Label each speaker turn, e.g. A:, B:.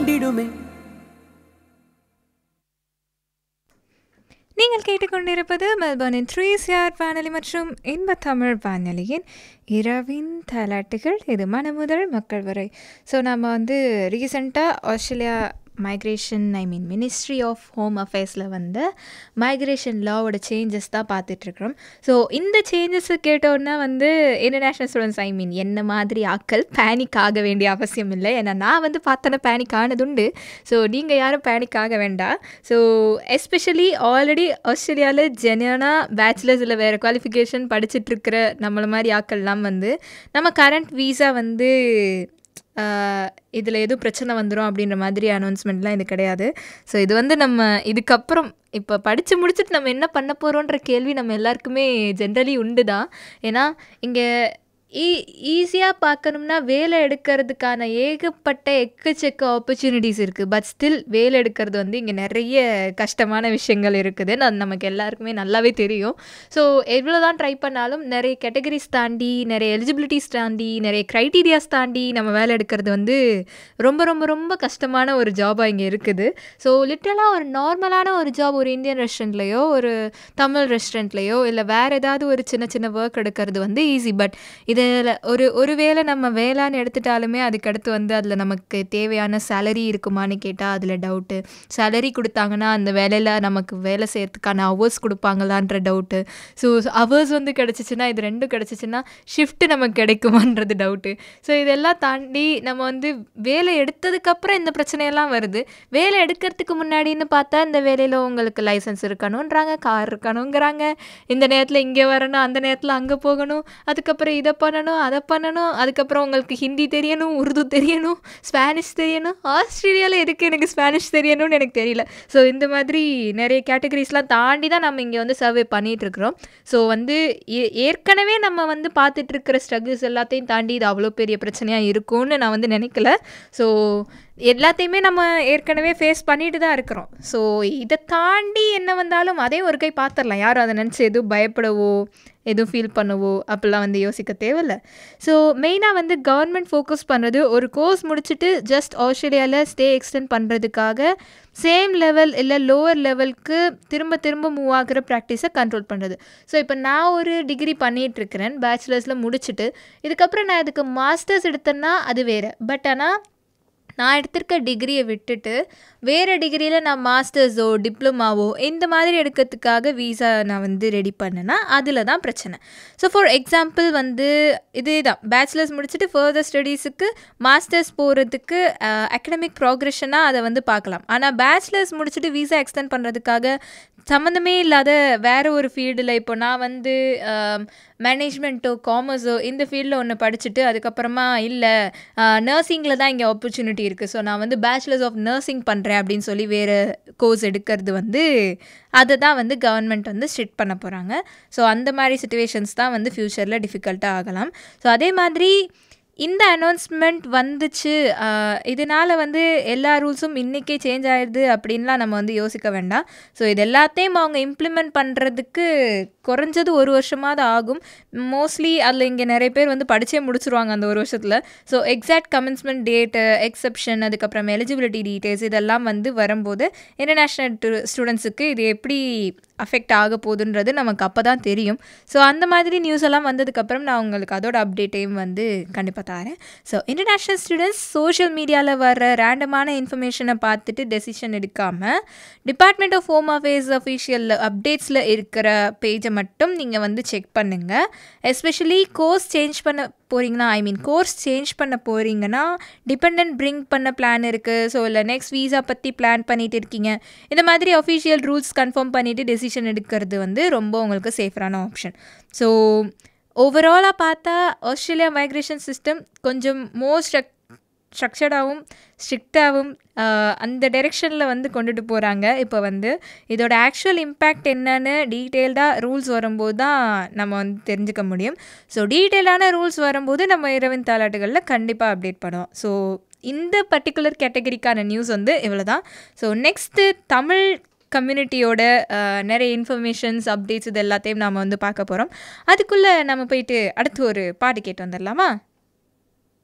A: தூண்டிடுமே
B: நீங்கள் கேட்டுக்கொண்டிருப்பது மெல்பர்னின் three CR வானொலி மற்றும் இன்ப தமிழ் வானொலியின் இரவின் தலாட்டுகள் இது மனமுதல் மக்கள் வரை ஸோ நம்ம வந்து ரீசெண்டாக Australia migration I mean ministry of home அஃபேர்ஸில் வந்து மைக்ரேஷன் லாவோட சேஞ்சஸ் தான் பார்த்துட்ருக்குறோம் ஸோ இந்த சேஞ்சஸை கேட்டோன்னா வந்து இன்டர்நேஷ்னல் ஸ்டூடெண்ட்ஸ் ஐ மீன் என்ன மாதிரி ஆக்கள் பேனிக் ஆக வேண்டிய அவசியம் இல்லை ஏன்னா நான் வந்து பார்த்தோன்னா பேனிக் ஆனதுண்டு ஸோ நீங்கள் யாரும் பேனிக் ஆக வேண்டாம் ஸோ எஸ்பெஷலி ஆல்ரெடி ஆஸ்திரேலியாவில் ஜெனியனாக பேச்சுலர்ஸ் இல்லை வேறு குவாலிஃபிகேஷன் படிச்சுட்ருக்கிற நம்மளை மாதிரி ஆக்கள்லாம் வந்து நம்ம கரண்ட் வீசா வந்து இதில் எதுவும் பிரச்சனை வந்துடும் அப்படின்ற மாதிரி அனௌன்ஸ்மெண்ட்லாம் இது கிடையாது ஸோ இது வந்து நம்ம இதுக்கப்புறம் இப்போ படித்து முடிச்சுட்டு நம்ம என்ன பண்ண போகிறோன்ற கேள்வி நம்ம எல்லாருக்குமே ஜென்ரலி உண்டு தான் ஏன்னா இங்கே ஈ ஈஸியாக பார்க்கணும்னா வேலை எடுக்கிறதுக்கான ஏகப்பட்ட எக்கச்சக்க ஆப்பர்ச்சுனிட்டிஸ் இருக்குது பட் ஸ்டில் வேலை எடுக்கிறது வந்து இங்கே நிறைய கஷ்டமான விஷயங்கள் இருக்குது அது நமக்கு எல்லாருக்குமே நல்லாவே தெரியும் ஸோ எவ்வளோ தான் ட்ரை பண்ணாலும் நிறைய கேட்டகரிஸ் தாண்டி நிறைய எலிஜிபிலிட்டிஸ் தாண்டி நிறைய க்ரைட்டீரியாஸ் தாண்டி நம்ம வேலை எடுக்கிறது வந்து ரொம்ப ரொம்ப ரொம்ப கஷ்டமான ஒரு ஜாபாக இங்கே இருக்குது ஸோ லிட்ரலாக ஒரு நார்மலான ஒரு ஜாப் ஒரு இந்தியன் ரெஸ்டாரண்ட்லேயோ ஒரு தமிழ் ரெஸ்டாரண்ட்லேயோ இல்லை வேறு ஏதாவது ஒரு சின்ன சின்ன ஒர்க் எடுக்கிறது வந்து ஈஸி பட் இதில் ஒரு ஒரு வேளை நம்ம வேளான்னு எடுத்துட்டாலுமே அதுக்கடுத்து வந்து அதில் நமக்கு தேவையான சேலரி இருக்குமான்னு கேட்டால் அதில் டவுட்டு சேலரி கொடுத்தாங்கன்னா அந்த வேலையில் நமக்கு வேலை செய்யறதுக்கான ஹவர்ஸ் கொடுப்பாங்களான்ற டவுட்டு ஸோ ஹவர்ஸ் வந்து கிடச்சிச்சின்னா இது ரெண்டும் கிடச்சிச்சின்னா ஷிஃப்ட்டு நமக்கு கிடைக்குமான்றது டவுட்டு ஸோ இதெல்லாம் தாண்டி நம்ம வந்து வேலை எடுத்ததுக்கப்புறம் இந்த பிரச்சனையெல்லாம் வருது வேலை எடுக்கிறதுக்கு முன்னாடின்னு பார்த்தா இந்த வேலையில் உங்களுக்கு லைசன்ஸ் இருக்கணுன்றாங்க கார் இருக்கணுங்கிறாங்க இந்த நேரத்தில் இங்கே வரணும் அந்த நேரத்தில் அங்கே போகணும் அதுக்கப்புறம் இதை பண்ணணும் அதை பண்ணணும் அதுக்கப்புறம் உங்களுக்கு ஹிந்தி தெரியணும் உருது தெரியணும் ஸ்பானிஷ் தெரியணும் ஆஸ்திரேலியாவில் எதுக்கு எனக்கு ஸ்பானிஷ் தெரியணும்னு எனக்கு தெரியல ஸோ இந்த மாதிரி நிறைய கேட்டகரிஸ்லாம் தாண்டி தான் நம்ம இங்கே வந்து சர்வே பண்ணிகிட்ருக்குறோம் ஸோ வந்து ஏ- ஏற்கனவே நம்ம வந்து பார்த்துட்ருக்கிற ஸ்ட்ரகிள்ஸ் எல்லாத்தையும் தாண்டி இது அவ்வளோ பெரிய பிரச்சனையாக இருக்கும்னு நான் வந்து நினைக்கல ஸோ எல்லாத்தையுமே நம்ம ஏற்கனவே ஃபேஸ் பண்ணிட்டு தான் இருக்கிறோம் ஸோ இதை தாண்டி என்ன வந்தாலும் அதே ஒரு கை பார்த்துடலாம் யாரும் அதை நினச்சி எதுவும் பயப்படவோ எதுவும் ஃபீல் பண்ணவோ அப்படிலாம் வந்து யோசிக்க தேவையில்ல ஸோ மெயினாக வந்து கவர்மெண்ட் ஃபோக்கஸ் பண்ணுறது ஒரு கோர்ஸ் முடிச்சுட்டு ஜஸ்ட் ஆஸ்திரேலியாவில் ஸ்டே எக்ஸ்டெண்ட் பண்ணுறதுக்காக சேம் லெவல் இல்லை லோவர் லெவலுக்கு திரும்ப திரும்ப மூவ் ஆகிற ப்ராக்டிஸை கண்ட்ரோல் பண்ணுறது ஸோ இப்போ நான் ஒரு டிகிரி பண்ணிகிட்ருக்கிறேன் பேச்சுலர்ஸில் முடிச்சுட்டு இதுக்கப்புறம் நான் இதுக்கு மாஸ்டர்ஸ் எடுத்தேன்னா அது வேறு பட் ஆனால் நான் எடுத்திருக்க டிகிரியை விட்டுட்டு வேறு டிகிரியில் நான் மாஸ்டர்ஸோ டிப்ளமாவோ இந்த மாதிரி எடுக்கிறதுக்காக வீசா நான் வந்து ரெடி பண்ணேன்னா அதில் தான் பிரச்சனை ஸோ ஃபார் எக்ஸாம்பிள் வந்து இதே தான் பேச்சுலர்ஸ் முடிச்சுட்டு ஃபர்தர் ஸ்டடீஸுக்கு மாஸ்டர்ஸ் போகிறதுக்கு அகடமிக் ப்ராக்ரெஷனாக அதை வந்து பார்க்கலாம் ஆனால் பேச்சுலர்ஸ் முடிச்சுட்டு வீசா எக்ஸ்டெண்ட் பண்ணுறதுக்காக சம்மந்தமே இல்லாத வேறு ஒரு ஃபீல்டில் இப்போ நான் வந்து மேனேஜ்மெண்ட்டோ காமர்ஸோ இந்த ஃபீல்டில் ஒன்று படிச்சுட்டு அதுக்கப்புறமா இல்லை நர்சிங்கில் தான் இங்கே ஆப்பர்ச்சுனிட்டி இருக்குது ஸோ நான் வந்து பேச்சுலர்ஸ் ஆஃப் நர்சிங் பண்ணுறேன் அப்படின்னு சொல்லி வேறு கோர்ஸ் எடுக்கிறது வந்து அதை தான் வந்து கவர்மெண்ட் வந்து ஸ்ட்ரிக்ட் பண்ண போகிறாங்க ஸோ அந்த மாதிரி சுச்சுவேஷன்ஸ் தான் வந்து ஃப்யூச்சரில் டிஃபிகல்ட்டாக ஆகலாம் ஸோ அதே மாதிரி இந்த அனௌன்ஸ்மெண்ட் வந்துச்சு ஆஹ் இதனால வந்து எல்லா ரூல்ஸும் இன்றைக்கே சேஞ்ச் ஆயிடுது அப்படின்லாம் நம்ம வந்து யோசிக்க வேண்டாம் ஸோ இது எல்லாத்தையும் அவங்க இம்ப்ளிமெண்ட் பண்ணுறதுக்கு குறைஞ்சது ஒரு வருஷமாவது ஆகும் மோஸ்ட்லி அதில் இங்கே நிறைய பேர் வந்து படிச்சே முடிச்சிருவாங்க அந்த ஒரு வருஷத்தில் so exact commencement date exception அதுக்கப்புறம் எலிஜிபிலிட்டி டீட்டெயில்ஸ் இதெல்லாம் வந்து வரும்போது இன்டர்நேஷ்னல் ஸ்டூடெண்ட்ஸுக்கு இது எப்படி அஃபெக்ட் ஆக போகுதுன்றது நமக்கு அப்போ தான் தெரியும் ஸோ அந்த மாதிரி நியூஸ் எல்லாம் வந்ததுக்கப்புறம் நான் உங்களுக்கு அதோட அப்டேட்டையும் வந்து கண்டிப்பாக தரேன் ஸோ இன்டர்நேஷ்னல் ஸ்டூடெண்ட்ஸ் சோஷியல் மீடியாவில் வர ரேண்டமான இன்ஃபர்மேஷனை பார்த்துட்டு டெசிஷன் எடுக்காமல் department of home affairs official அப்டேட்ஸில் இருக்கிற பேஜை மட்டும் நீங்கள் வந்து செக் பண்ணுங்கள் எஸ்பெஷலி கோர்ஸ் சேஞ்ச் பண்ண போகிறீங்கன்னா ஐ மீன் கோர்ஸ் சேஞ்ச் பண்ண போகிறீங்கன்னா டிபெண்ட் பிரிங் பண்ண பிளான் இருக்குது ஸோ இல்லை நெக்ஸ்ட் வீசா பற்றி பிளான் பண்ணிட்டு இருக்கீங்க இந்த மாதிரி அஃபிஷியல் ரூல்ஸ் கன்ஃபார்ம் பண்ணிவிட்டு டெசிஷன் எடுக்கிறது வந்து ரொம்ப உங்களுக்கு சேஃபரான ஆப்ஷன் ஸோ ஓவராலாக பார்த்தா ஆஸ்திரேலியா மைக்ரேஷன் சிஸ்டம் கொஞ்சம் மோர் ஸ்ட்ரக் ஸ்ட்ரக்சர்டாகவும் ஸ்ட்ரிக்டாகவும் அந்த டைரெக்ஷனில் வந்து கொண்டுட்டு போகிறாங்க இப்போ வந்து இதோட ஆக்சுவல் இம்பேக்ட் என்னன்னு டீட்டெயில்டாக ரூல்ஸ் வரும்போது தான் நம்ம வந்து தெரிஞ்சுக்க முடியும் ஸோ டீட்டெயிலான ரூல்ஸ் வரும்போது நம்ம இரவின் தாலாட்டுகளில் கண்டிப்பாக அப்டேட் பண்ணுவோம் ஸோ இந்த பர்டிகுலர் கேட்டகரிக்கான நியூஸ் வந்து இவ்வளோ தான் ஸோ நெக்ஸ்ட்டு தமிழ் கம்யூனிட்டியோட நிறைய இன்ஃபர்மேஷன்ஸ் அப்டேட்ஸ் இது எல்லாத்தையும் நாம் வந்து பார்க்க போகிறோம் அதுக்குள்ளே நம்ம போயிட்டு அடுத்து ஒரு பாட்டு கேட்டு வந்துடலாமா